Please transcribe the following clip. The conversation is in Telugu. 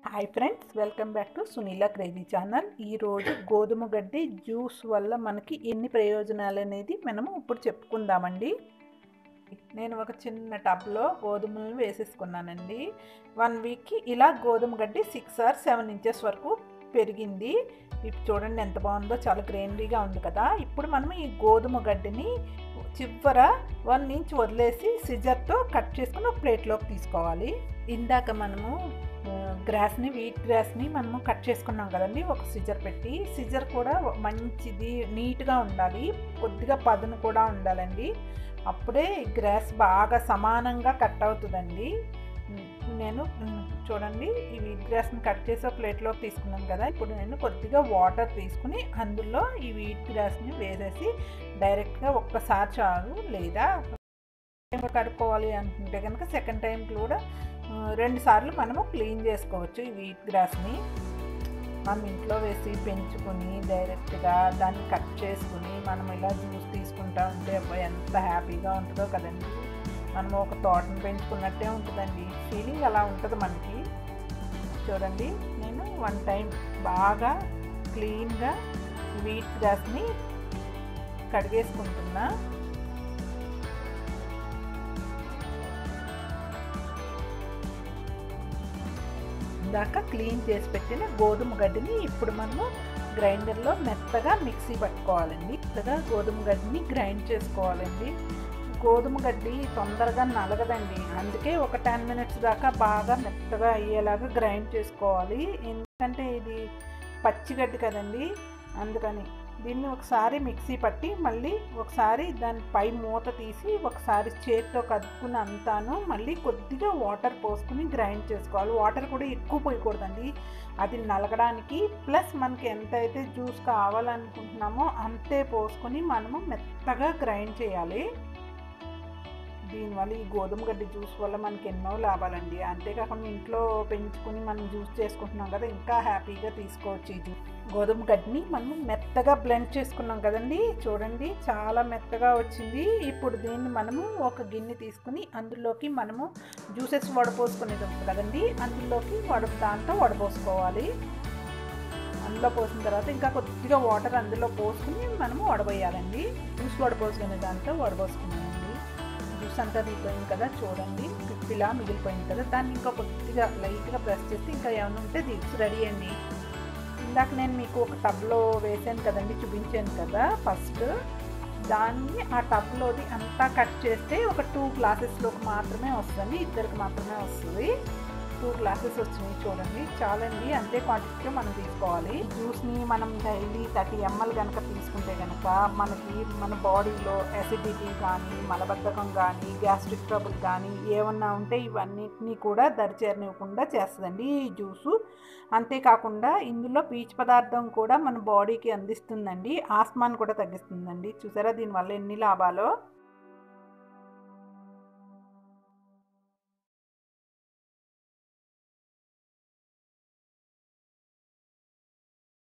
hi friends welcome back to Sunila crazy channel ఈరోజు గోధుమ గడ్డి జ్యూస్ వల్ల మనకి ఎన్ని ప్రయోజనాలు అనేది మనము ఇప్పుడు చెప్పుకుందామండి నేను ఒక చిన్న టబ్లో గోధుమలను వేసేసుకున్నానండి వన్ వీక్కి ఇలా గోధుమ గడ్డి సిక్స్ ఆర్ సెవెన్ ఇంచెస్ వరకు పెరిగింది ఇప్పుడు చూడండి ఎంత బాగుందో చాలా గ్రీనరీగా ఉంది కదా ఇప్పుడు మనం ఈ గోధుమ గడ్డిని చివర వన్ ఇంచ్ వదిలేసి సిజర్తో కట్ చేసుకుని ఒక ప్లేట్లోకి తీసుకోవాలి ఇందాక మనము గ్రాస్ని వీట్ గ్రాస్ని మనము కట్ చేసుకున్నాం కదండి ఒక సిజర్ పెట్టి సిజర్ కూడా మంచిది నీట్గా ఉండాలి కొద్దిగా పదును కూడా ఉండాలండి అప్పుడే గ్రాస్ బాగా సమానంగా కట్ అవుతుందండి నేను చూడండి ఈ వీట్ గ్రాస్ని కట్ చేసి ఒక ప్లేట్లోకి తీసుకున్నాను కదా ఇప్పుడు నేను కొద్దిగా వాటర్ తీసుకుని అందులో ఈ వీట్ గ్రాస్ని వేసేసి డైరెక్ట్గా ఒక్కసారి చాలు లేదా కడుక్కోవాలి అనుకుంటే కనుక సెకండ్ టైం కూడా రెండు సార్లు మనము క్లీన్ చేసుకోవచ్చు ఈ వీట్ గ్రాస్ని మనం ఇంట్లో వేసి పెంచుకొని డైరెక్ట్గా దాన్ని కట్ చేసుకుని మనం ఇలా జ్యూస్ తీసుకుంటా ఉంటే ఎంత హ్యాపీగా ఉంటుందో కదండి మనం ఒక తోటను పెంచుకున్నట్టే ఉంటుందండి ఫీలింగ్ అలా ఉంటుంది మనకి చూడండి నేను వన్ టైం బాగా క్లీన్గా వీట్ గ్రాస్ని కడిగేసుకుంటున్నా ఇందాక క్లీన్ చేసి పెట్టిన గోధుమ గడ్డిని ఇప్పుడు మనము గ్రైండర్లో మెత్తగా మిక్సీ పట్టుకోవాలండి మెత్తగా గోధుమ గడ్డిని గ్రైండ్ చేసుకోవాలండి గోధుమ గడ్డి తొందరగా నలగదండి అందుకే ఒక టెన్ మినిట్స్ దాకా బాగా మెత్తగా అయ్యేలాగా గ్రైండ్ చేసుకోవాలి ఎందుకంటే ఇది పచ్చిగడ్డి కదండి అందుకని దీన్ని ఒకసారి మిక్సీ పట్టి మళ్ళీ ఒకసారి దాని పై మూత తీసి ఒకసారి చేతితో కదుపుకుని అంతాను మళ్ళీ కొద్దిగా వాటర్ పోసుకుని గ్రైండ్ చేసుకోవాలి వాటర్ కూడా ఎక్కువ పోయకూడదండి అది నలగడానికి ప్లస్ మనకి ఎంత అయితే జ్యూస్ కావాలనుకుంటున్నామో అంతే పోసుకొని మనము మెత్తగా గ్రైండ్ చేయాలి దీనివల్ల ఈ గోధుమ గడ్డి జ్యూస్ వల్ల మనకి ఎన్నో లాభాలండి అంతేకాకుండా ఇంట్లో పెంచుకుని మనం జ్యూస్ చేసుకుంటున్నాం కదా ఇంకా హ్యాపీగా తీసుకోవచ్చు ఈ జ్యూస్ గోధుమ గడ్డిని మనం మెత్తగా బ్లెండ్ చేసుకున్నాం కదండి చూడండి చాలా మెత్తగా వచ్చింది ఇప్పుడు దీన్ని మనము ఒక గిన్నె తీసుకుని అందులోకి మనము జ్యూసెస్ వడపోసుకునేది ఉంటుంది కదండి అందులోకి వడ దాంతో వడపోసుకోవాలి అందులో పోసిన తర్వాత ఇంకా కొద్దిగా వాటర్ అందులో పోసుకుని మనము వడబోయాలండి జ్యూస్ వడపోసుకునే దాంతో వడపోసుకున్నామండి జ్యూస్ అంతా దిగిపోయింది కదా చూడండి పిప్పిలా మిగిలిపోయింది కదా దాన్ని ఇంకా కొద్దిగా లైట్గా ప్రెస్ చేసి ఇంకా ఏమైనా ఉంటే జ్యూస్ రెడీ అండి ఇందాక నేను మీకు ఒక టబ్లో వేసాను కదండి చూపించాను కదా ఫస్ట్ దాన్ని ఆ టబ్లోది అంతా కట్ చేస్తే ఒక టూ గ్లాసెస్లోకి మాత్రమే వస్తుంది ఇద్దరికి మాత్రమే వస్తుంది టూ గ్లాసెస్ వచ్చినాయి చూడండి చాలండి అంతే క్వాంటిటీలో మనం తీసుకోవాలి జ్యూస్ని మనం డైలీ థర్టీ ఎంఎల్ కనుక తీసుకుంటే కనుక మనకి మన బాడీలో అసిడిటీ కానీ మలబద్ధకం కానీ గ్యాస్ట్రిక్ ట్రబుల్ కానీ ఏమన్నా ఉంటే ఇవన్నిటినీ కూడా దరిచేరనివ్వకుండా చేస్తుందండి ఈ జ్యూసు అంతేకాకుండా ఇందులో పీచు పదార్థం కూడా మన బాడీకి అందిస్తుందండి ఆస్మాన్ కూడా తగ్గిస్తుందండి చూసారా దీనివల్ల ఎన్ని లాభాలో